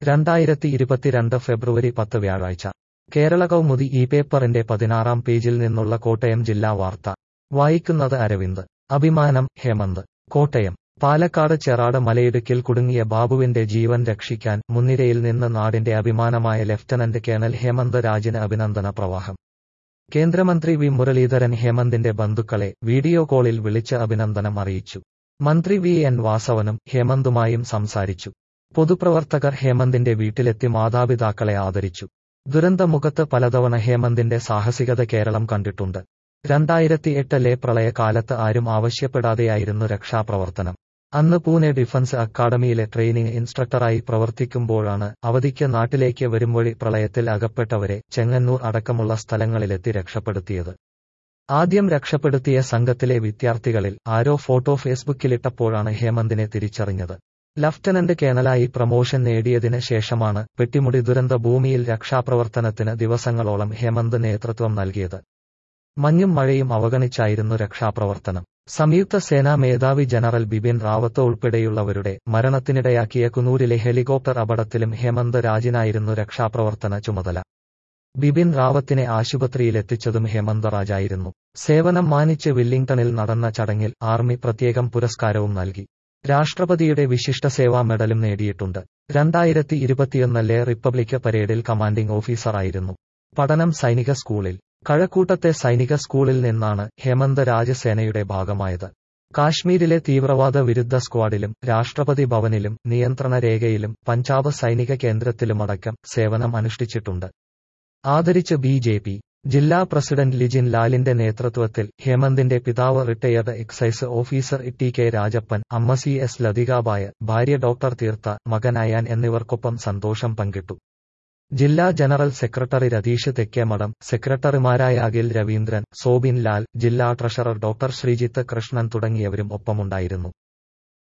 രണ്ടായിരത്തി ഇരുപത്തിരണ്ട് ഫെബ്രുവരി പത്ത് വ്യാഴാഴ്ച കേരള കൗമുദി ഈ പേപ്പറിന്റെ പതിനാറാം പേജിൽ നിന്നുള്ള കോട്ടയം ജില്ലാ വാർത്ത വായിക്കുന്നത് അരവിന്ദ് അഭിമാനം ഹേമന്ത് കോട്ടയം പാലക്കാട് ചെറാട് മലയിടുക്കിൽ കുടുങ്ങിയ ബാബുവിന്റെ ജീവൻ രക്ഷിക്കാൻ മുൻനിരയിൽ നിന്ന് നാടിന്റെ അഭിമാനമായ ലഫ്റ്റനന്റ് കേണൽ ഹേമന്ത് രാജിന് അഭിനന്ദന പ്രവാഹം കേന്ദ്രമന്ത്രി വി മുരളീധരൻ ഹേമന്തിന്റെ ബന്ധുക്കളെ വീഡിയോ കോളിൽ വിളിച്ച് അഭിനന്ദനം അറിയിച്ചു മന്ത്രി വി എൻ വാസവനും ഹേമന്തുമായും സംസാരിച്ചു പൊതുപ്രവർത്തകർ ഹേമന്തിന്റെ വീട്ടിലെത്തി മാതാപിതാക്കളെ ആദരിച്ചു ദുരന്തമുഖത്ത് പലതവണ ഹേമന്തിന്റെ സാഹസികത കേരളം കണ്ടിട്ടുണ്ട് രണ്ടായിരത്തി എട്ടിലെ പ്രളയകാലത്ത് ആരും ആവശ്യപ്പെടാതെയായിരുന്നു രക്ഷാപ്രവർത്തനം അന്ന് പൂനെ ഡിഫൻസ് അക്കാദമിയിലെ ട്രെയിനിംഗ് ഇൻസ്ട്രക്ടറായി പ്രവർത്തിക്കുമ്പോഴാണ് അവധിക്ക് നാട്ടിലേക്ക് വരുംവഴി പ്രളയത്തിൽ അകപ്പെട്ടവരെ ചെങ്ങന്നൂർ അടക്കമുള്ള സ്ഥലങ്ങളിലെത്തി രക്ഷപ്പെടുത്തിയത് ആദ്യം രക്ഷപ്പെടുത്തിയ സംഘത്തിലെ വിദ്യാർത്ഥികളിൽ ആരോ ഫോട്ടോ ഫേസ്ബുക്കിലിട്ടപ്പോഴാണ് ഹേമന്തിനെ തിരിച്ചറിഞ്ഞത് ലഫ്റ്റനന്റ് കേണലായി പ്രമോഷൻ നേടിയതിന് ശേഷമാണ് പെട്ടിമുടി ദുരന്ത ഭൂമിയിൽ രക്ഷാപ്രവർത്തനത്തിന് ദിവസങ്ങളോളം ഹേമന്ത് നേതൃത്വം നൽകിയത് മഞ്ഞും മഴയും അവഗണിച്ചായിരുന്നു രക്ഷാപ്രവർത്തനം സംയുക്ത സേനാ മേധാവി ജനറൽ ബിപിൻ റാവത്ത് ഉൾപ്പെടെയുള്ളവരുടെ മരണത്തിനിടയാക്കിയ കുനൂരിലെ ഹെലികോപ്റ്റർ അപകടത്തിലും ഹേമന്ത് രാജിനായിരുന്നു രക്ഷാപ്രവർത്തന ചുമതല ബിപിൻ റാവത്തിനെ ആശുപത്രിയിലെത്തിച്ചതും ഹേമന്ത് രാജായിരുന്നു സേവനം മാനിച്ച് വില്ലിംഗ്ടണിൽ നടന്ന ചടങ്ങിൽ ആർമി പ്രത്യേകം പുരസ്കാരവും നൽകി രാഷ്ട്രപതിയുടെ വിശിഷ്ട സേവാ മെഡലും നേടിയിട്ടുണ്ട് രണ്ടായിരത്തി ഇരുപത്തിയൊന്നിലെ റിപ്പബ്ലിക് പരേഡിൽ കമാൻഡിംഗ് ഓഫീസറായിരുന്നു പഠനം സൈനിക സ്കൂളിൽ കഴക്കൂട്ടത്തെ സൈനിക സ്കൂളിൽ നിന്നാണ് ഹേമന്ത് രാജസേനയുടെ ഭാഗമായത് കാശ്മീരിലെ തീവ്രവാദ വിരുദ്ധ സ്ക്വാഡിലും രാഷ്ട്രപതി ഭവനിലും നിയന്ത്രണ രേഖയിലും പഞ്ചാബ് സൈനിക കേന്ദ്രത്തിലുമടക്കം സേവനം അനുഷ്ഠിച്ചിട്ടുണ്ട് ആദരിച്ച് ബി ജെ പി ജില്ലാ പ്രസിഡന്റ് ലിജിൻ ലാലിന്റെ നേതൃത്വത്തിൽ ഹേമന്തിന്റെ പിതാവ് retired excise officer T K Rajappan അമ്മ സി എസ് ലതികാബായ ഭാര്യ ഡോക്ടർ തീർത്ത മകൻ അയാൻ എന്നിവർക്കൊപ്പം സന്തോഷം പങ്കിട്ടു ജില്ലാ ജനറൽ സെക്രട്ടറി രതീഷ് തെക്കേമഠം സെക്രട്ടറിമാരായ അഖിൽ രവീന്ദ്രൻ സോബിൻ ലാൽ ജില്ലാ ട്രഷറർ ഡോക്ടർ ശ്രീജിത്ത് കൃഷ്ണൻ തുടങ്ങിയവരും ഒപ്പമുണ്ടായിരുന്നു